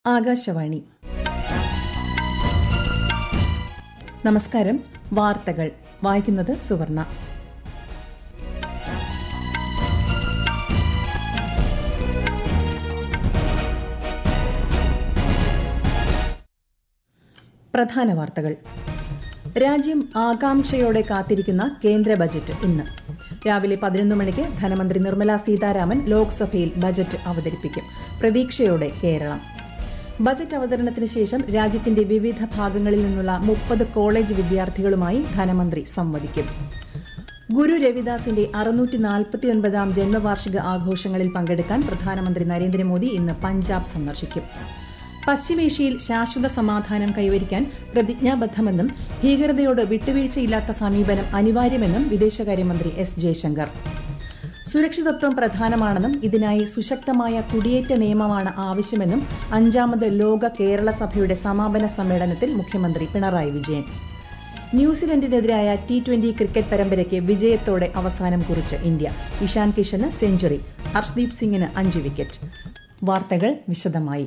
ആകാശവാണി നമസ്കാരം വാർത്തകൾ വായിക്കുന്നത് സുവർണ പ്രധാന വാർത്തകൾ രാജ്യം ആകാംക്ഷയോടെ കാത്തിരിക്കുന്ന കേന്ദ്ര ബജറ്റ് ഇന്ന് രാവിലെ പതിനൊന്ന് മണിക്ക് ധനമന്ത്രി നിർമ്മല സീതാരാമൻ ലോക്സഭയിൽ ബജറ്റ് അവതരിപ്പിക്കും പ്രതീക്ഷയോടെ കേരളം ബജറ്റ് അവതരണത്തിന് ശേഷം രാജ്യത്തിന്റെ വിവിധ ഭാഗങ്ങളിൽ നിന്നുള്ള മുപ്പത് കോളേജ് വിദ്യാർത്ഥികളുമായി ധനമന്ത്രി സംവദിക്കും ഗുരു രവിദാസിന്റെ അറുന്നൂറ്റി നാൽപ്പത്തിയൊൻപതാം ജന്മവാർഷിക ആഘോഷങ്ങളിൽ പങ്കെടുക്കാൻ പ്രധാനമന്ത്രി നരേന്ദ്രമോദി ഇന്ന് പഞ്ചാബ് സന്ദർശിക്കും പശ്ചിമേഷ്യയിൽ ശാശ്വത സമാധാനം കൈവരിക്കാൻ പ്രതിജ്ഞാബദ്ധമെന്നും ഭീകരതയോട് വിട്ടുവീഴ്ചയില്ലാത്ത സമീപനം അനിവാര്യമെന്നും വിദേശകാര്യമന്ത്രി എസ് ജയശങ്കർ സുരക്ഷിതത്വം പ്രധാനമാണെന്നും ഇതിനായി സുശക്തമായ കുടിയേറ്റ നിയമമാണ് ആവശ്യമെന്നും അഞ്ചാമത് ലോക കേരള സഭയുടെ സമാപന സമ്മേളനത്തിൽ മുഖ്യമന്ത്രി പിണറായി വിജയൻ ന്യൂസിലൻഡിനെതിരായ ടി ട്വന്റി ക്രിക്കറ്റ് പരമ്പരയ്ക്ക് വിജയത്തോടെ അവസാനം കുറിച്ച് ഇന്ത്യ ഇഷാൻ കിഷന് സെഞ്ചുറി ഹർഷ്ദീപ് സിംഗിന് അഞ്ച് വിക്കറ്റ് വാർത്തകൾ വിശദമായി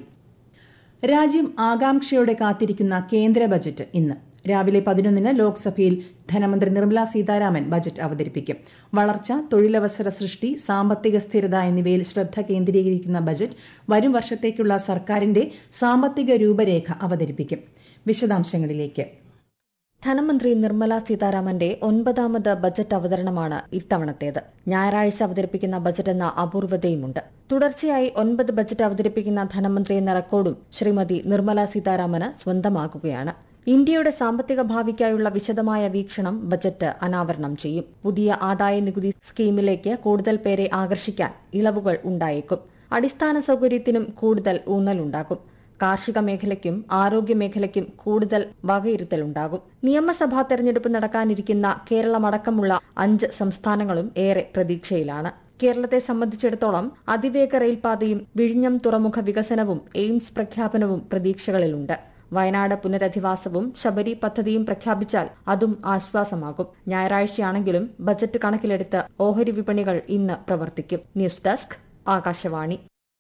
രാജ്യം ആകാംക്ഷയോടെ കാത്തിരിക്കുന്ന കേന്ദ്ര ബജറ്റ് ഇന്ന് രാവിലെ പതിനൊന്നിന് ലോക്സഭയിൽ ധനമന്ത്രി നിർമ്മല സീതാരാമൻ ബജറ്റ് അവതരിപ്പിക്കും വളർച്ച തൊഴിലവസര സൃഷ്ടി സാമ്പത്തിക സ്ഥിരത എന്നിവയിൽ ശ്രദ്ധ കേന്ദ്രീകരിക്കുന്ന ബജറ്റ് വരും വർഷത്തേക്കുള്ള സർക്കാരിന്റെ സാമ്പത്തിക രൂപരേഖ അവതരിപ്പിക്കും വിശദാംശങ്ങളിലേക്ക് ധനമന്ത്രി നിർമ്മല സീതാരാമന്റെ ഒൻപതാമത് ബജറ്റ് അവതരണമാണ് ഇത്തവണത്തേത് ഞായറാഴ്ച അവതരിപ്പിക്കുന്ന ബജറ്റ് എന്ന അപൂർവതയുമുണ്ട് തുടർച്ചയായി ഒൻപത് ബജറ്റ് അവതരിപ്പിക്കുന്ന ധനമന്ത്രി എന്ന റെക്കോർഡും ശ്രീമതി നിർമ്മല സീതാരാമന് സ്വന്തമാക്കുകയാണ് ഇന്ത്യയുടെ സാമ്പത്തിക ഭാവിക്കായുള്ള വിശദമായ വീക്ഷണം ബജറ്റ് അനാവരണം ചെയ്യും പുതിയ ആദായ നികുതി സ്കീമിലേക്ക് കൂടുതൽ പേരെ ആകർഷിക്കാൻ ഇളവുകൾ ഉണ്ടായേക്കും അടിസ്ഥാന സൌകര്യത്തിനും കൂടുതൽ ഊന്നലുണ്ടാകും കാർഷിക മേഖലയ്ക്കും ആരോഗ്യ മേഖലയ്ക്കും കൂടുതൽ വകയിരുത്തലുണ്ടാകും നിയമസഭാ തെരഞ്ഞെടുപ്പ് നടക്കാനിരിക്കുന്ന കേരളമടക്കമുള്ള അഞ്ച് സംസ്ഥാനങ്ങളും ഏറെ പ്രതീക്ഷയിലാണ് കേരളത്തെ സംബന്ധിച്ചിടത്തോളം അതിവേഗ റെയിൽപാതയും വിഴിഞ്ഞം തുറമുഖ വികസനവും എയിംസ് പ്രഖ്യാപനവും പ്രതീക്ഷകളിലുണ്ട് വയനാട് പുനരധിവാസവും ശബരി പദ്ധതിയും പ്രഖ്യാപിച്ചാൽ അതും ആശ്വാസമാകും ഞായറാഴ്ചയാണെങ്കിലും ബജറ്റ് കണക്കിലെടുത്ത് ഓഹരി വിപണികൾ ഇന്ന് പ്രവർത്തിക്കും ന്യൂസ് ഡെസ്ക് ആകാശവാണി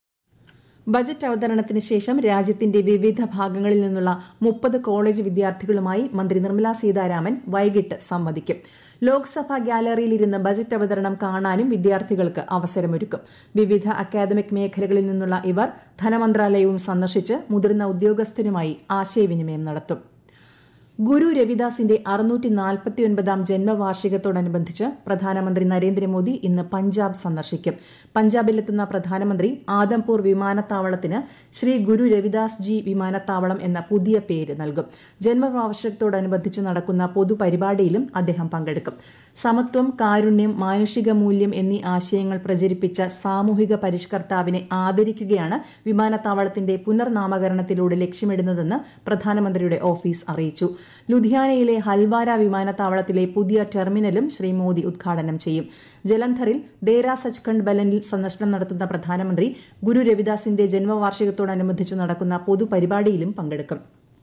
ബജറ്റ് അവതരണത്തിന് ശേഷം രാജ്യത്തിന്റെ വിവിധ ഭാഗങ്ങളിൽ നിന്നുള്ള മുപ്പത് കോളേജ് വിദ്യാർത്ഥികളുമായി മന്ത്രി നിർമ്മല സീതാരാമൻ വൈകിട്ട് സംവദിക്കും ലോക്സഭാ ഗ്യാലറിയിലിരുന്ന് ബജറ്റ് അവതരണം കാണാനും വിദ്യാർത്ഥികൾക്ക് അവസരമൊരുക്കും വിവിധ അക്കാദമിക് മേഖലകളിൽ നിന്നുള്ള ഇവർ ധനമന്ത്രാലയവും സന്ദർശിച്ച് മുതിർന്ന ഉദ്യോഗസ്ഥരുമായി ആശയവിനിമയം നടത്തും ഗുരു രവിദാസിന്റെ അറുന്നൂറ്റി നാൽപ്പത്തിയൊൻപതാം ജന്മവാർഷികത്തോടനുബന്ധിച്ച് പ്രധാനമന്ത്രി നരേന്ദ്രമോദി ഇന്ന് പഞ്ചാബ് സന്ദർശിക്കും പഞ്ചാബിലെത്തുന്ന പ്രധാനമന്ത്രി ആദംപൂർ വിമാനത്താവളത്തിന് ശ്രീ ഗുരു രവിദാസ് ജി വിമാനത്താവളം എന്ന പുതിയ പേര് നൽകും ജന്മവാർഷികത്തോടനുബന്ധിച്ച് നടക്കുന്ന പൊതുപരിപാടിയിലും അദ്ദേഹം പങ്കെടുക്കും സമത്വം കാരുണ്യം മാനുഷിക മൂല്യം എന്നീ ആശയങ്ങൾ പ്രചരിപ്പിച്ച സാമൂഹിക പരിഷ്കർത്താവിനെ ആദരിക്കുകയാണ് വിമാനത്താവളത്തിന്റെ പുനർനാമകരണത്തിലൂടെ ലക്ഷ്യമിടുന്നതെന്ന് പ്രധാനമന്ത്രിയുടെ ഓഫീസ് അറിയിച്ചു ലുധിയാനയിലെ ഹൽവാര വിമാനത്താവളത്തിലെ പുതിയ ടെർമിനലും ശ്രീ മോദി ഉദ്ഘാടനം ചെയ്യും ജലന്ധറിൽ ദേര സച്ഖണ്ഡ് ബലനിൽ സന്ദർശനം നടത്തുന്ന പ്രധാനമന്ത്രി ഗുരു രവിദാസിന്റെ ജന്മവാർഷികത്തോടനുബന്ധിച്ച് നടക്കുന്ന പൊതുപരിപാടിയിലും പങ്കെടുക്കും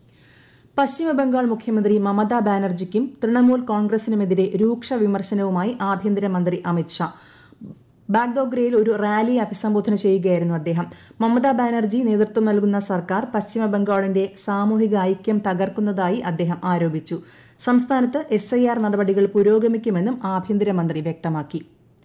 പശ്ചിമബംഗാൾ മുഖ്യമന്ത്രി മമതാ ബാനർജിക്കും തൃണമൂൽ കോൺഗ്രസിനുമെതിരെ രൂക്ഷ വിമർശനവുമായി ആഭ്യന്തരമന്ത്രി അമിത്ഷാ ബാഗ്ദോഗ്രയിൽ ഒരു റാലിയെ അഭിസംബോധന ചെയ്യുകയായിരുന്നു അദ്ദേഹം മമതാ ബാനർജി നേതൃത്വം നൽകുന്ന സർക്കാർ പശ്ചിമബംഗാളിന്റെ സാമൂഹിക ഐക്യം തകർക്കുന്നതായി അദ്ദേഹം ആരോപിച്ചു സംസ്ഥാനത്ത് എസ് ഐ ആർ നടപടികൾ പുരോഗമിക്കുമെന്നും ആഭ്യന്തരമന്ത്രി വ്യക്തമാക്കി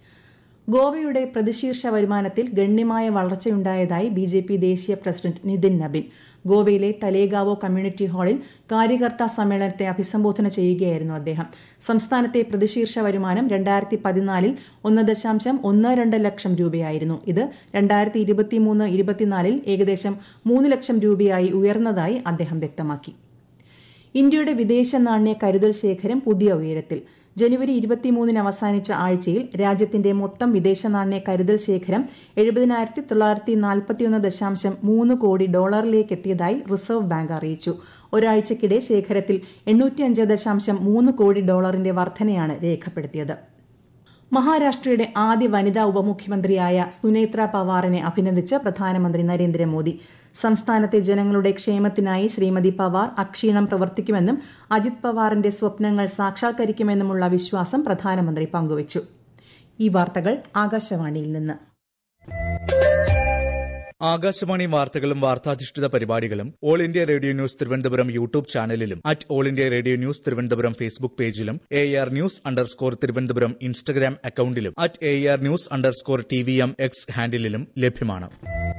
ഗോവയുടെ പ്രതിശീർഷ വരുമാനത്തിൽ ഗണ്യമായ വളർച്ചയുണ്ടായതായി ബി ജെ പി ദേശീയ പ്രസിഡന്റ് നിതിൻ നബിൻ ഗോവയിലെ തലേഗാവോ കമ്മ്യൂണിറ്റി ഹാളിൽ കാര്യകർത്താ സമ്മേളനത്തെ അഭിസംബോധന ചെയ്യുകയായിരുന്നു അദ്ദേഹം സംസ്ഥാനത്തെ പ്രതിശീർഷ വരുമാനം രണ്ടായിരത്തി പതിനാലിൽ ഒന്ന് ദശാംശം ഒന്ന് രണ്ട് ലക്ഷം രൂപയായിരുന്നു ഇത് രണ്ടായിരത്തി ഇരുപത്തിമൂന്ന് ഇരുപത്തിനാലിൽ ഏകദേശം മൂന്ന് ലക്ഷം രൂപയായി ഉയർന്നതായി അദ്ദേഹം വ്യക്തമാക്കി ഇന്ത്യയുടെ വിദേശ നാണ്യ കരുതൽ ശേഖരം പുതിയ ഉയരത്തിൽ ജനുവരി ഇരുപത്തിമൂന്നിന് അവസാനിച്ച ആഴ്ചയിൽ രാജ്യത്തിന്റെ മൊത്തം വിദേശ നാണ്യ കരുതൽ ശേഖരം എഴുപതിനായിരത്തി തൊള്ളായിരത്തി നാൽപ്പത്തിയൊന്ന് ദശാംശം മൂന്ന് കോടി ഡോളറിലേക്ക് എത്തിയതായി റിസർവ് ബാങ്ക് അറിയിച്ചു ഒരാഴ്ചക്കിടെ ശേഖരത്തിൽ എണ്ണൂറ്റിയഞ്ച് ദശാംശം മൂന്ന് കോടി ഡോളറിന്റെ വർധനയാണ് രേഖപ്പെടുത്തിയത് മഹാരാഷ്ട്രയുടെ ആദ്യ വനിതാ ഉപമുഖ്യമന്ത്രിയായ സുനേത്ര പവാറിനെ അഭിനന്ദിച്ച് പ്രധാനമന്ത്രി നരേന്ദ്രമോദി സംസ്ഥാനത്തെ ജനങ്ങളുടെ ക്ഷേമത്തിനായി ശ്രീമതി പവാർ അക്ഷീണം പ്രവർത്തിക്കുമെന്നും അജിത് പവാറിന്റെ സ്വപ്നങ്ങൾ സാക്ഷാത്കരിക്കുമെന്നുമുള്ള വിശ്വാസം പ്രധാനമന്ത്രി പങ്കുവച്ചു ഈ വാർത്തകൾ ആകാശവാണിയിൽ നിന്ന് ആകാശവാണി വാർത്തകളും വാർത്താധിഷ്ഠിത പരിപാടികളും all India radio news Thiruvananthapuram YouTube ചാനലിലും at all India radio news Thiruvananthapuram Facebook പേജിലും A R news underscore Thiruvananthapuram Instagram അക്കൌണ്ടിലും at A R news underscore T V M X ഹാൻഡിലും ലഭ്യമാണ്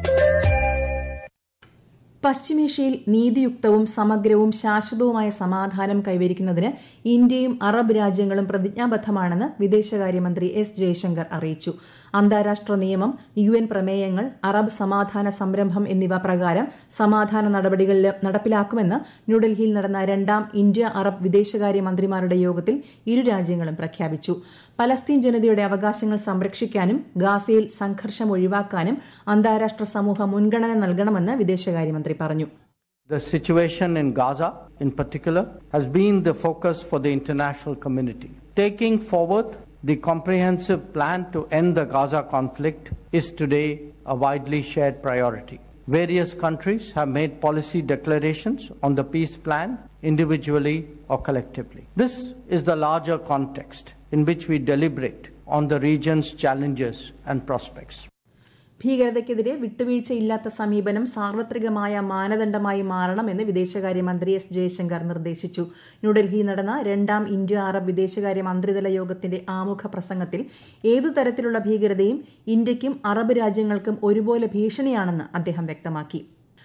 പശ്ചിമേഷ്യയിൽ നീതിയുക്തവും സമഗ്രവും ശാശ്വതവുമായ സമാധാനം കൈവരിക്കുന്നതിന് ഇന്ത്യയും അറബ് രാജ്യങ്ങളും പ്രതിജ്ഞാബദ്ധമാണെന്ന് വിദേശകാര്യമന്ത്രി എസ് ജയശങ്കർ അറിയിച്ചു അന്താരാഷ്ട്ര നിയമം യു എൻ പ്രമേയങ്ങൾ അറബ് സമാധാന സംരംഭം എന്നിവ പ്രകാരം സമാധാന നടപടികൾ നടപ്പിലാക്കുമെന്ന് ന്യൂഡൽഹിയിൽ നടന്ന രണ്ടാം ഇന്ത്യ അറബ് വിദേശകാര്യ മന്ത്രിമാരുടെ യോഗത്തിൽ ഇരു രാജ്യങ്ങളും പ്രഖ്യാപിച്ചു പലസ്തീൻ ജനതയുടെ അവകാശങ്ങൾ സംരക്ഷിക്കാനും ഗാസയിൽ സംഘർഷം ഒഴിവാക്കാനും അന്താരാഷ്ട്ര സമൂഹം മുൻഗണന നൽകണമെന്ന് വിദേശകാര്യമന്ത്രി പറഞ്ഞു The situation in Gaza, in particular, has been the focus for the international community. Taking forward the comprehensive plan to end the Gaza conflict is today a widely shared priority. Various countries have made policy declarations on the peace plan, individually or collectively. This is the larger context in which we deliberate on the region's challenges and prospects. ഭീകരതയ്ക്കെതിരെ വിട്ടുവീഴ്ചയില്ലാത്ത സമീപനം സാർവത്രികമായ മാനദണ്ഡമായി മാറണമെന്ന് വിദേശകാര്യമന്ത്രി S Jaishankar നിർദ്ദേശിച്ചു ന്യൂഡൽഹിയിൽ നടന്ന രണ്ടാം India Arab വിദേശകാര്യ മന്ത്രിതല യോഗത്തിന്റെ ആമുഖ പ്രസംഗത്തിൽ ഏതു തരത്തിലുള്ള ഭീകരതയും ഇന്ത്യയ്ക്കും അറബ് രാജ്യങ്ങൾക്കും ഒരുപോലെ ഭീഷണിയാണെന്ന് അദ്ദേഹം വ്യക്തമാക്കി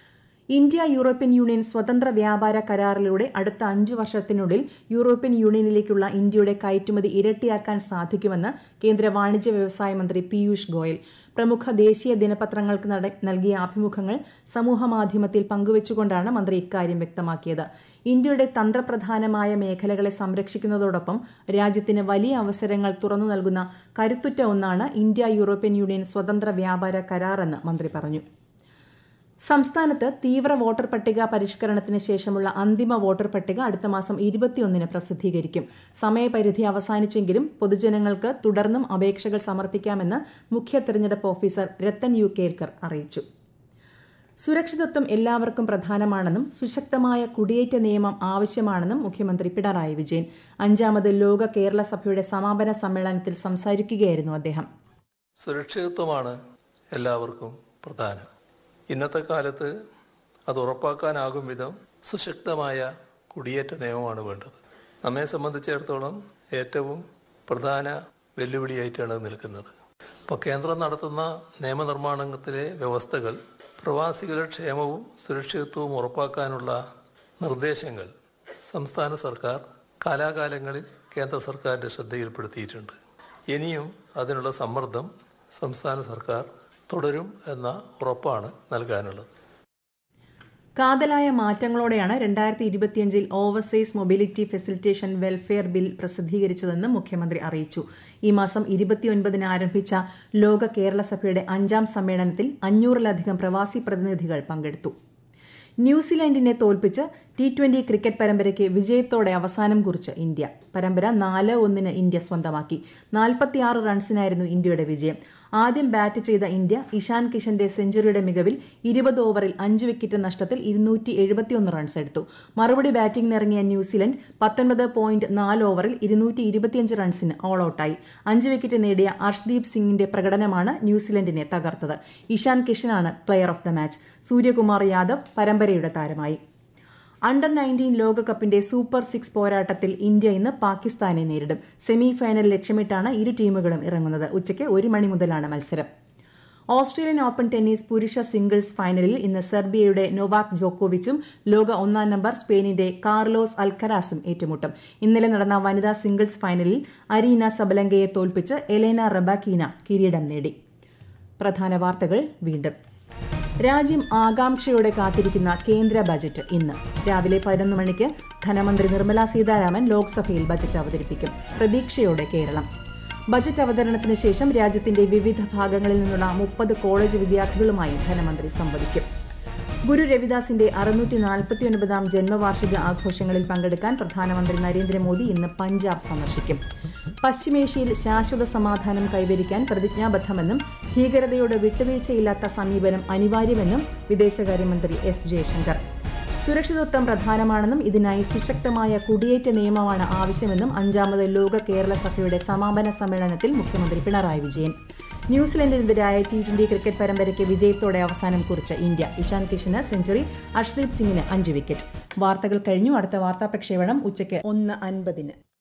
ഇന്ത്യ യൂറോപ്യൻ യൂണിയൻ സ്വതന്ത്ര വ്യാപാര കരാറിലൂടെ അടുത്ത അഞ്ചു വർഷത്തിനുള്ളിൽ യൂറോപ്യൻ യൂണിയനിലേക്കുള്ള ഇന്ത്യയുടെ കയറ്റുമതി ഇരട്ടിയാക്കാൻ സാധിക്കുമെന്ന് കേന്ദ്ര വാണിജ്യ വ്യവസായ മന്ത്രി പീയൂഷ് ഗോയൽ പ്രമുഖ ദേശീയ ദിനപത്രങ്ങൾക്ക് നൽകിയ അഭിമുഖങ്ങൾ സമൂഹമാധ്യമത്തിൽ പങ്കുവച്ചുകൊണ്ടാണ് മന്ത്രി ഇക്കാര്യം വ്യക്തമാക്കിയത് ഇന്ത്യയുടെ തന്ത്രപ്രധാനമായ മേഖലകളെ സംരക്ഷിക്കുന്നതോടൊപ്പം രാജ്യത്തിന് വലിയ അവസരങ്ങൾ തുറന്നു നൽകുന്ന കരുത്തുറ്റ ഒന്നാണ് ഇന്ത്യ യൂറോപ്യൻ യൂണിയൻ സ്വതന്ത്ര വ്യാപാര കരാറെന്ന് മന്ത്രി പറഞ്ഞു സംസ്ഥാനത്ത് തീവ്ര വോട്ടർ പട്ടിക പരിഷ്കരണത്തിന് ശേഷമുള്ള അന്തിമ വോട്ടർ പട്ടിക അടുത്ത മാസം ഇരുപത്തിയൊന്നിന് പ്രസിദ്ധീകരിക്കും സമയപരിധി അവസാനിച്ചെങ്കിലും പൊതുജനങ്ങൾക്ക് തുടർന്നും അപേക്ഷകൾ സമർപ്പിക്കാമെന്ന് മുഖ്യ തെരഞ്ഞെടുപ്പ് ഓഫീസർ രത്തൻ യു കേൽക്കർ അറിയിച്ചു സുരക്ഷിതത്വം എല്ലാവർക്കും പ്രധാനമാണെന്നും സുശക്തമായ കുടിയേറ്റ നിയമം ആവശ്യമാണെന്നും മുഖ്യമന്ത്രി പിണറായി വിജയൻ അഞ്ചാമത് ലോക കേരള സഭയുടെ സമാപന സമ്മേളനത്തിൽ സംസാരിക്കുകയായിരുന്നു അദ്ദേഹം സുരക്ഷിതത്വമാണ് എല്ലാവർക്കും പ്രധാനം ഇന്നത്തെ കാലത്ത് അത് ഉറപ്പാക്കാനാകും വിധം സുശക്തമായ കുടിയേറ്റ നിയമമാണ് വേണ്ടത് നമ്മെ സംബന്ധിച്ചിടത്തോളം ഏറ്റവും പ്രധാന വെല്ലുവിളിയായിട്ടാണ് നിൽക്കുന്നത് ഇപ്പോൾ കേന്ദ്രം നടത്തുന്ന നിയമനിർമ്മാണത്തിലെ വ്യവസ്ഥകൾ പ്രവാസികളുടെ ക്ഷേമവും സുരക്ഷിതത്വവും ഉറപ്പാക്കാനുള്ള നിർദ്ദേശങ്ങൾ സംസ്ഥാന സർക്കാർ കാലാകാലങ്ങളിൽ കേന്ദ്ര സർക്കാരിൻ്റെ ശ്രദ്ധയിൽപ്പെടുത്തിയിട്ടുണ്ട് ഇനിയും അതിനുള്ള സമ്മർദ്ദം സംസ്ഥാന സർക്കാർ തുടരും എന്ന ഉറപ്പാണ് നൽകാനുള്ളത് കാതലായ മാറ്റങ്ങളോടെയാണ് രണ്ടായിരത്തി ഇരുപത്തിയഞ്ചിൽ overseas mobility facilitation welfare bill പ്രസിദ്ധീകരിച്ചതെന്ന് മുഖ്യമന്ത്രി അറിയിച്ചു ഈ മാസം ഇരുപത്തിയൊൻപതിന് ആരംഭിച്ച ലോക കേരള സഭയുടെ അഞ്ചാം സമ്മേളനത്തിൽ അഞ്ഞൂറിലധികം പ്രവാസി പ്രതിനിധികൾ പങ്കെടുത്തു ന്യൂസിലാൻഡിനെ തോൽപ്പിച്ച് ടി ട്വന്റി ക്രിക്കറ്റ് പരമ്പരയ്ക്ക് വിജയത്തോടെ അവസാനം കുറിച്ച് ഇന്ത്യ പരമ്പര നാല് ഒന്നിന് ഇന്ത്യ സ്വന്തമാക്കി നാൽപ്പത്തിയാറ് റൺസിനായിരുന്നു ഇന്ത്യയുടെ വിജയം ആദ്യം ബാറ്റ് ചെയ്ത ഇന്ത്യ ഇഷാൻ കിഷന്റെ സെഞ്ചുറിയുടെ മികവിൽ ഇരുപത് ഓവറിൽ അഞ്ച് വിക്കറ്റ് നഷ്ടത്തിൽ ഇരുന്നൂറ്റി എഴുപത്തിയൊന്ന് റൺസ് എടുത്തു മറുപടി ബാറ്റിംഗിനിറങ്ങിയ ന്യൂസിലൻഡ് പത്തൊൻപത് പോയിന്റ് നാല് ഓവറിൽ ഇരുന്നൂറ്റി ഇരുപത്തിയഞ്ച് റൺസിന് ഓൾ ഔട്ടായി അഞ്ച് വിക്കറ്റ് നേടിയ അർഷ്ദീപ് സിംഗിന്റെ പ്രകടനമാണ് ന്യൂസിലൻഡിനെ തകർത്തത് ഇഷാൻ കിഷനാണ് player of the match Suryakumar Yadav പരമ്പരയുടെ താരമായി അണ്ടർ നയൻറ്റീൻ ലോകകപ്പിന്റെ സൂപ്പർ സിക്സ് പോരാട്ടത്തിൽ ഇന്ത്യ ഇന്ന് പാകിസ്ഥാനെ നേരിടും സെമി ഫൈനൽ ലക്ഷ്യമിട്ടാണ് ഇരു ടീമുകളും ഇറങ്ങുന്നത് ഉച്ചയ്ക്ക് ഒരു മണി മുതലാണ് മത്സരം ഓസ്ട്രേലിയൻ ഓപ്പൺ ടെന്നീസ് പുരുഷ സിംഗിൾസ് ഫൈനലിൽ ഇന്ന് സെർബിയയുടെ നൊവാക് ജോക്കോവിച്ചും ലോക ഒന്നാം നമ്പർ സ്പെയിനിന്റെ കാർലോസ് അൽക്കരാസും ഏറ്റുമുട്ടും ഇന്നലെ നടന്ന വനിതാ സിംഗിൾസ് ഫൈനലിൽ അരീന സബലങ്കയെ തോൽപ്പിച്ച് എലേന റബാക്കീന കിരീടം നേടി പ്രധാന വാർത്തകൾ വീണ്ടും രാജ്യം ആകാംക്ഷയോടെ കാത്തിരിക്കുന്ന കേന്ദ്ര ബജറ്റ് ഇന്ന് രാവിലെ പതിനൊന്ന് മണിക്ക് ധനമന്ത്രി നിർമ്മല സീതാരാമൻ ലോക്സഭയിൽ ബജറ്റ് അവതരിപ്പിക്കും പ്രതീക്ഷയോടെ കേരളം ബജറ്റ് അവതരണത്തിന് ശേഷം രാജ്യത്തിന്റെ വിവിധ ഭാഗങ്ങളിൽ നിന്നുള്ള മുപ്പത് കോളേജ് വിദ്യാർത്ഥികളുമായി ധനമന്ത്രി സംവദിക്കും ഗുരു രവിദാസിന്റെ അറുന്നൂറ്റി നാൽപ്പത്തിയൊൻപതാം ജന്മവാർഷിക ആഘോഷങ്ങളിൽ പങ്കെടുക്കാൻ പ്രധാനമന്ത്രി നരേന്ദ്രമോദി ഇന്ന് പഞ്ചാബ് സന്ദർശിക്കും പശ്ചിമേഷ്യയിൽ ശാശ്വത സമാധാനം കൈവരിക്കാൻ പ്രതിജ്ഞാബദ്ധമെന്നും ഭീകരതയോട് വിട്ടുവീഴ്ചയില്ലാത്ത സമീപനം അനിവാര്യമെന്നും വിദേശകാര്യമന്ത്രി എസ് ജയശങ്കർ സുരക്ഷിതത്വം പ്രധാനമാണെന്നും ഇതിനായി സുശക്തമായ കുടിയേറ്റ നിയമമാണ് ആവശ്യമെന്നും അഞ്ചാമത് ലോക കേരള സഭയുടെ സമാപന സമ്മേളനത്തിൽ മുഖ്യമന്ത്രി പിണറായി വിജയൻ ന്യൂസിലൻഡിനെതിരായ ടി ട്വന്റി ക്രിക്കറ്റ് പരമ്പരയ്ക്ക് വിജയത്തോടെ അവസാനം കുറിച്ച ഇന്ത്യ ഇഷാൻ കിഷന് സെഞ്ചുറി അർഷ്ദീപ് സിംഗിന് അഞ്ച് വിക്കറ്റ് വാർത്തകൾ കഴിഞ്ഞു അടുത്ത വാർത്താ പ്രക്ഷേപണം ഉച്ചയ്ക്ക് ഒന്ന് അൻപതിന്